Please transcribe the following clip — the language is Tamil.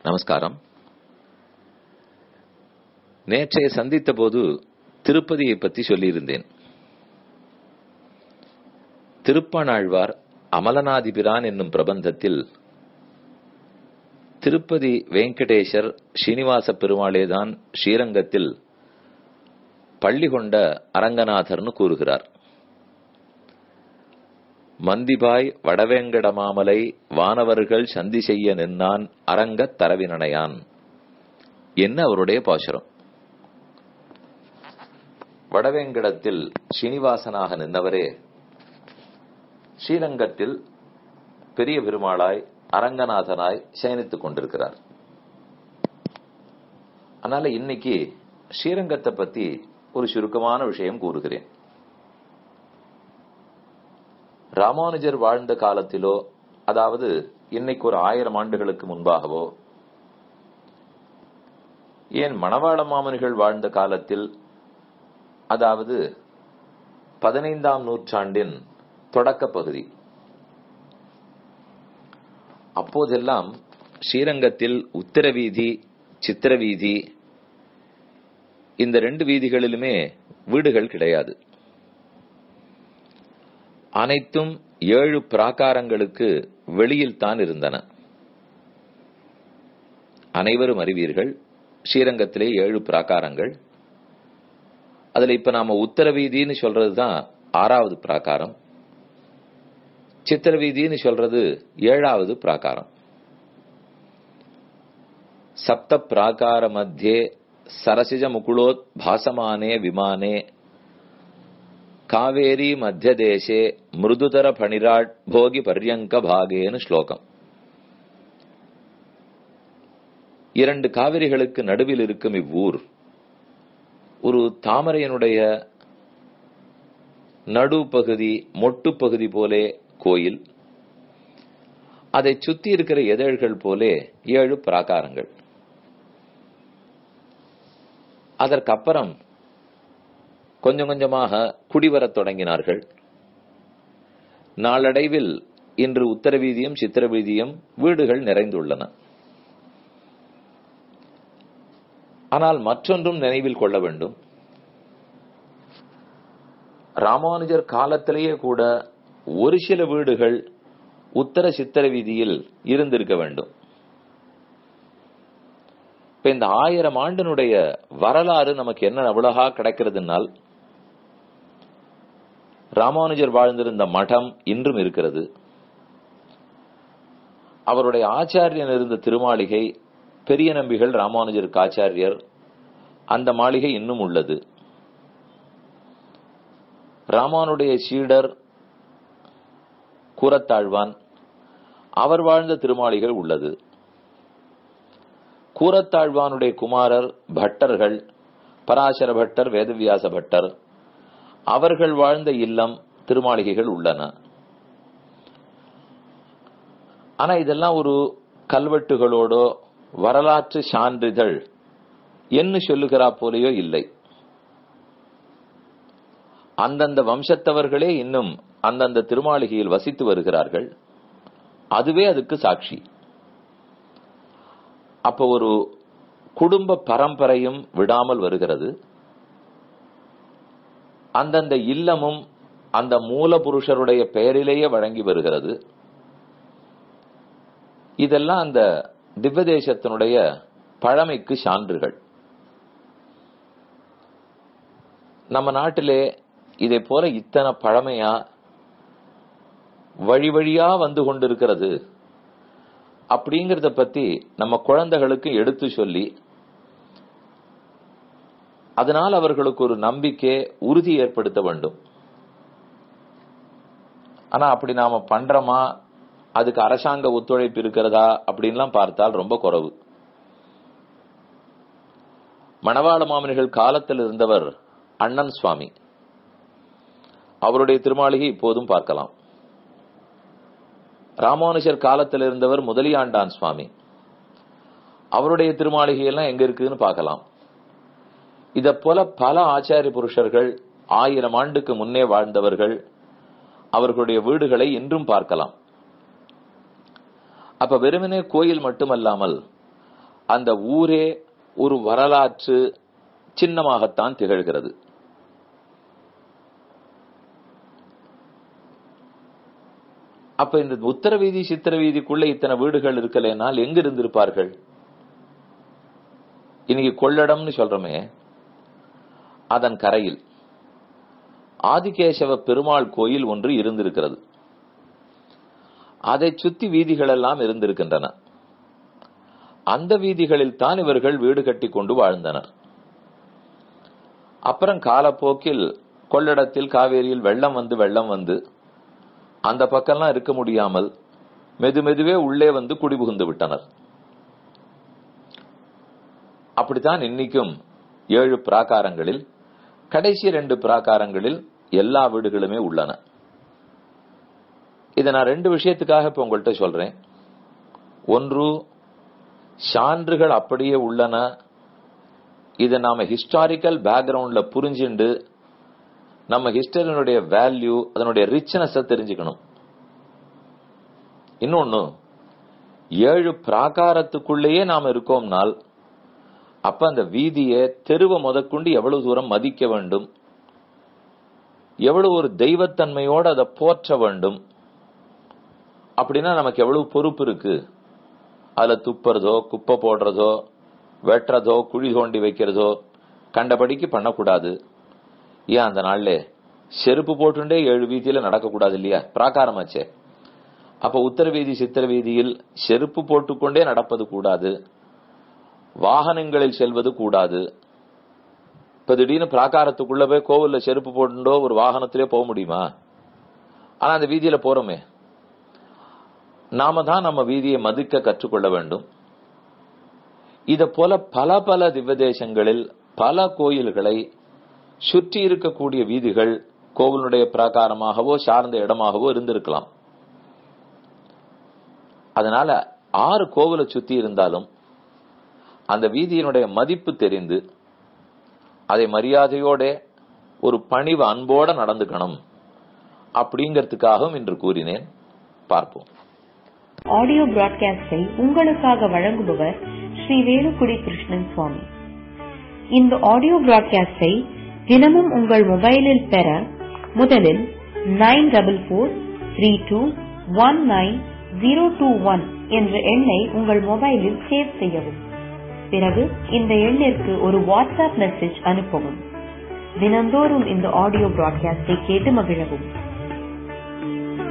நமஸ்காரம் நேற்றைய சந்தித்த போது திருப்பதியை பற்றி சொல்லியிருந்தேன் திருப்பனாழ்வார் அமலநாதிபிரான் என்னும் பிரபந்தத்தில் திருப்பதி வெங்கடேஷர் ஸ்ரீனிவாச பெருமாளேதான் ஸ்ரீரங்கத்தில் பள்ளி கொண்ட அரங்கநாதர்னு கூறுகிறார் மந்திபாய் வடவேங்கடமாமலை வானவர்கள் சந்தி செய்ய நின்னான் அரங்கத் தரவினனையான் என்ன அவருடைய பாசுரம் வடவேங்கடத்தில் ஸ்ரீனிவாசனாக நின்றவரே ஸ்ரீரங்கத்தில் பெரிய பெருமாளாய் அரங்கநாதனாய் சயனித்துக் கொண்டிருக்கிறார் அதனால இன்னைக்கு ஸ்ரீரங்கத்தை பத்தி ஒரு சுருக்கமான விஷயம் கூறுகிறேன் ராமானுஜர் வாழ்ந்த காலத்திலோ அதாவது இன்னைக்கு ஒரு ஆயிரம் ஆண்டுகளுக்கு முன்பாகவோ ஏன் மணவாள மாமனிகள் வாழ்ந்த காலத்தில் அதாவது பதினைந்தாம் நூற்றாண்டின் தொடக்க பகுதி அப்போதெல்லாம் ஸ்ரீரங்கத்தில் உத்தர வீதி சித்திர வீதி இந்த ரெண்டு வீதிகளிலுமே வீடுகள் கிடையாது அனைத்தும் ஏழு பிராகாரங்களுக்கு வெளியில் தான் இருந்தன அனைவரும் அறிவீர்கள் ஸ்ரீரங்கத்திலே ஏழு பிராகாரங்கள் அதுல இப்ப நாம உத்தர வீதின்னு சொல்றதுதான் ஆறாவது பிராகாரம் சித்திர வீதின்னு சொல்றது ஏழாவது பிராகாரம் சப்த பிராகார மத்தியே சரசிஜ முகுளோத் பாசமானே விமானே காவேரி மத்திய தேசே மிருதுதர பணிராட் போகி பர்யங்க பாகேன்னு ஸ்லோகம் இரண்டு காவிரிகளுக்கு நடுவில் இருக்கும் இவ்வூர் ஒரு தாமரையனுடைய நடுப்பகுதி மொட்டு பகுதி போலே கோயில் அதை சுத்தி இருக்கிற எதழ்கள் போலே ஏழு பிராகாரங்கள் அதற்கப்புறம் கொஞ்சம் கொஞ்சமாக குடிவரத் தொடங்கினார்கள் நாளடைவில் இன்று உத்தர வீதியும் சித்திர வீதியும் வீடுகள் நிறைந்துள்ளன ஆனால் மற்றொன்றும் நினைவில் கொள்ள வேண்டும் ராமானுஜர் காலத்திலேயே கூட ஒரு சில வீடுகள் உத்தர சித்திர வீதியில் இருந்திருக்க வேண்டும் இப்ப இந்த ஆயிரம் ஆண்டினுடைய வரலாறு நமக்கு என்ன அவ்வளகா கிடைக்கிறதுனால் ராமானுஜர் வாழ்ந்திருந்த மடம் இன்றும் இருக்கிறது அவருடைய ஆச்சாரியன் இருந்த திருமாளிகை பெரிய நம்பிகள் ராமானுஜருக்கு ஆச்சாரியர் அந்த மாளிகை இன்னும் உள்ளது ராமானுடைய சீடர் கூரத்தாழ்வான் அவர் வாழ்ந்த திருமாளிகள் உள்ளது கூரத்தாழ்வானுடைய குமாரர் பட்டர்கள் பராசர பட்டர் வேதவியாச பட்டர் அவர்கள் வாழ்ந்த இல்லம் திருமாளிகைகள் உள்ளன ஆனா இதெல்லாம் ஒரு கல்வெட்டுகளோடோ வரலாற்று சான்றிதழ் என்ன சொல்லுகிறா போலேயோ இல்லை அந்தந்த வம்சத்தவர்களே இன்னும் அந்தந்த திருமாளிகையில் வசித்து வருகிறார்கள் அதுவே அதுக்கு சாட்சி அப்ப ஒரு குடும்ப பரம்பரையும் விடாமல் வருகிறது அந்தந்த இல்லமும் அந்த மூல புருஷருடைய பெயரிலேயே வழங்கி வருகிறது இதெல்லாம் அந்த திவ்வதேசத்தினுடைய பழமைக்கு சான்றுகள் நம்ம நாட்டிலே இதை போல இத்தனை பழமையா வழி வழியா வந்து கொண்டிருக்கிறது அப்படிங்கறத பத்தி நம்ம குழந்தைகளுக்கு எடுத்து சொல்லி அதனால் அவர்களுக்கு ஒரு நம்பிக்கை உறுதி ஏற்படுத்த வேண்டும் ஆனா அப்படி நாம பண்றோமா அதுக்கு அரசாங்க ஒத்துழைப்பு இருக்கிறதா அப்படின்லாம் பார்த்தால் ரொம்ப குறைவு மணவாள மாமனிகள் காலத்தில் இருந்தவர் அண்ணன் சுவாமி அவருடைய திருமாளிகை இப்போதும் பார்க்கலாம் ராமானுஜர் காலத்தில் இருந்தவர் முதலியாண்டான் சுவாமி அவருடைய திருமாளிகை எல்லாம் எங்க இருக்குன்னு பார்க்கலாம் இத போல பல ஆச்சாரிய புருஷர்கள் ஆயிரம் ஆண்டுக்கு முன்னே வாழ்ந்தவர்கள் அவர்களுடைய வீடுகளை இன்றும் பார்க்கலாம் அப்ப வெறுமனே கோயில் மட்டுமல்லாமல் அந்த ஊரே ஒரு வரலாற்று சின்னமாகத்தான் திகழ்கிறது அப்ப இந்த உத்தர வீதி சித்திர வீதிக்குள்ள இத்தனை வீடுகள் இருக்கலைனால் எங்க இருந்திருப்பார்கள் இன்னைக்கு கொள்ளடம்னு சொல்றோமே அதன் கரையில் ஆதிகேசவ பெருமாள் கோயில் ஒன்று இருந்திருக்கிறது அதை சுத்தி வீதிகள் எல்லாம் இருந்திருக்கின்றன அந்த வீதிகளில் தான் இவர்கள் வீடு கட்டி கொண்டு வாழ்ந்தனர் அப்புறம் காலப்போக்கில் கொள்ளிடத்தில் காவேரியில் வெள்ளம் வந்து வெள்ளம் வந்து அந்த பக்கம்லாம் இருக்க முடியாமல் மெது மெதுவே உள்ளே வந்து குடிபுகுந்து விட்டனர் அப்படித்தான் இன்னைக்கும் ஏழு பிராகாரங்களில் கடைசி ரெண்டு பிராகாரங்களில் எல்லா வீடுகளுமே உள்ளன இதை நான் ரெண்டு விஷயத்துக்காக இப்ப உங்கள்கிட்ட சொல்றேன் ஒன்று சான்றுகள் அப்படியே உள்ளன இதை நாம ஹிஸ்டாரிக்கல் பேக்ரவுண்ட்ல புரிஞ்சுண்டு நம்ம ஹிஸ்டரியினுடைய வேல்யூ அதனுடைய ரிச்னஸ் தெரிஞ்சுக்கணும் இன்னொன்னு ஏழு பிராகாரத்துக்குள்ளேயே நாம இருக்கோம்னால் அப்ப அந்த வீதியை தெருவை முதற்கொண்டு எவ்வளவு தூரம் மதிக்க வேண்டும் எவ்வளவு ஒரு தெய்வத்தன்மையோடு அதை போற்ற வேண்டும் அப்படின்னா நமக்கு எவ்வளவு பொறுப்பு இருக்கு அதுல துப்புறதோ குப்பை போடுறதோ வெட்டுறதோ குழி தோண்டி வைக்கிறதோ கண்டபடிக்கு பண்ணக்கூடாது ஏன் அந்த நாள்ல செருப்பு போட்டுண்டே ஏழு வீதியில நடக்கக்கூடாது இல்லையா பிராகாரமாச்சே அப்ப உத்தர வீதி சித்திர வீதியில் செருப்பு போட்டுக்கொண்டே நடப்பது கூடாது வாகனங்களில் செல்வது கூடாது இப்ப திடீர்னு பிராகாரத்துக்குள்ள போய் கோவில்ல செருப்பு போட்டுண்டோ ஒரு வாகனத்திலே போக முடியுமா ஆனா அந்த வீதியில போறோமே நாம தான் நம்ம வீதியை மதிக்க கற்றுக்கொள்ள வேண்டும் இத போல பல பல திவ்ய தேசங்களில் பல கோயில்களை சுற்றி இருக்கக்கூடிய வீதிகள் கோவிலுடைய பிராகாரமாகவோ சார்ந்த இடமாகவோ இருந்திருக்கலாம் அதனால ஆறு கோவிலை சுத்தி இருந்தாலும் அந்த வீதியினுடைய மதிப்பு தெரிந்து அதை மரியாதையோட ஒரு பணிவு அன்போட நடந்துக்கணும் அப்படிங்கறதுக்காகவும் இன்று கூறினேன் பார்ப்போம் ஆடியோ பிராட்காஸ்டை உங்களுக்காக வழங்குபவர் ஸ்ரீ வேலுக்குடி கிருஷ்ணன் சுவாமி இந்த ஆடியோ பிராட்காஸ்டை தினமும் உங்கள் மொபைலில் பெற முதலில் nine double four three two one nine zero two one என்ற எண்ணை உங்கள் மொபைலில் சேவ் செய்யவும் பிறகு இந்த எண்ணிற்கு ஒரு வாட்ஸ்அப் மெசேஜ் அனுப்பவும் தினந்தோறும் இந்த ஆடியோ பிராட்காஸ்டை கேட்டு மகிழவும்